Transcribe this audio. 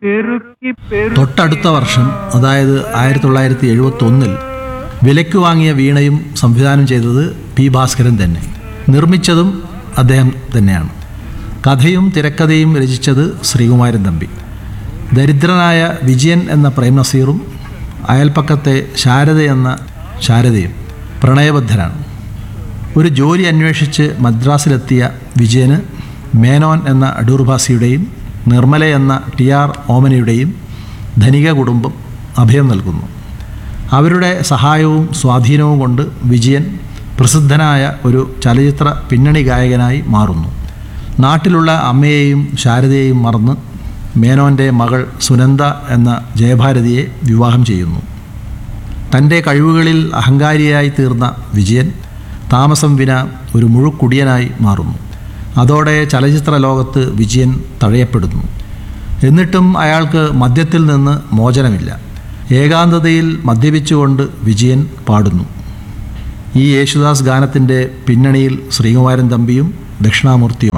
പെരുക്കി പെരു തൊട്ടടുത്ത വർഷം അതായത് ആയിരത്തി തൊള്ളായിരത്തി എഴുപത്തി ഒന്നിൽ വിലയ്ക്ക് വാങ്ങിയ വീണയും സംവിധാനം ചെയ്തത് പി ഭാസ്കരൻ തന്നെ നിർമ്മിച്ചതും അദ്ദേഹം തന്നെയാണ് കഥയും തിരക്കഥയും രചിച്ചത് ശ്രീകുമാരൻ തമ്പി ദരിദ്രനായ വിജയൻ എന്ന പ്രേം നസീറും അയൽപ്പക്കത്തെ ശാരദ എന്ന ശാരദയും പ്രണയബദ്ധരാണ് ഒരു ജോലി അന്വേഷിച്ച് മദ്രാസിലെത്തിയ വിജയന് മേനോൻ എന്ന അടൂർഭാസിയുടെയും നിർമ്മല എന്ന ടി ആർ ഓമനയുടെയും ധനിക കുടുംബം അഭയം നൽകുന്നു അവരുടെ സഹായവും സ്വാധീനവും കൊണ്ട് വിജയൻ പ്രസിദ്ധനായ ഒരു ചലച്ചിത്ര പിന്നണി ഗായകനായി മാറുന്നു നാട്ടിലുള്ള അമ്മയെയും ശാരദയെയും മറന്ന് മേനോൻ്റെ മകൾ സുനന്ദ എന്ന ജയഭാരതിയെ വിവാഹം ചെയ്യുന്നു തൻ്റെ കഴിവുകളിൽ അഹങ്കാരിയായി തീർന്ന വിജയൻ താമസം വിന ഒരു മുഴുക്കുടിയനായി മാറുന്നു അതോടെ ചലച്ചിത്ര ലോകത്ത് വിജയൻ തഴയപ്പെടുന്നു എന്നിട്ടും അയാൾക്ക് മദ്യത്തിൽ നിന്ന് മോചനമില്ല ഏകാന്തതയിൽ മദ്യപിച്ചുകൊണ്ട് വിജയൻ പാടുന്നു ഈ യേശുദാസ് ഗാനത്തിൻ്റെ പിന്നണിയിൽ ശ്രീകുമാരൻ തമ്പിയും ദക്ഷിണാമൂർത്തിയും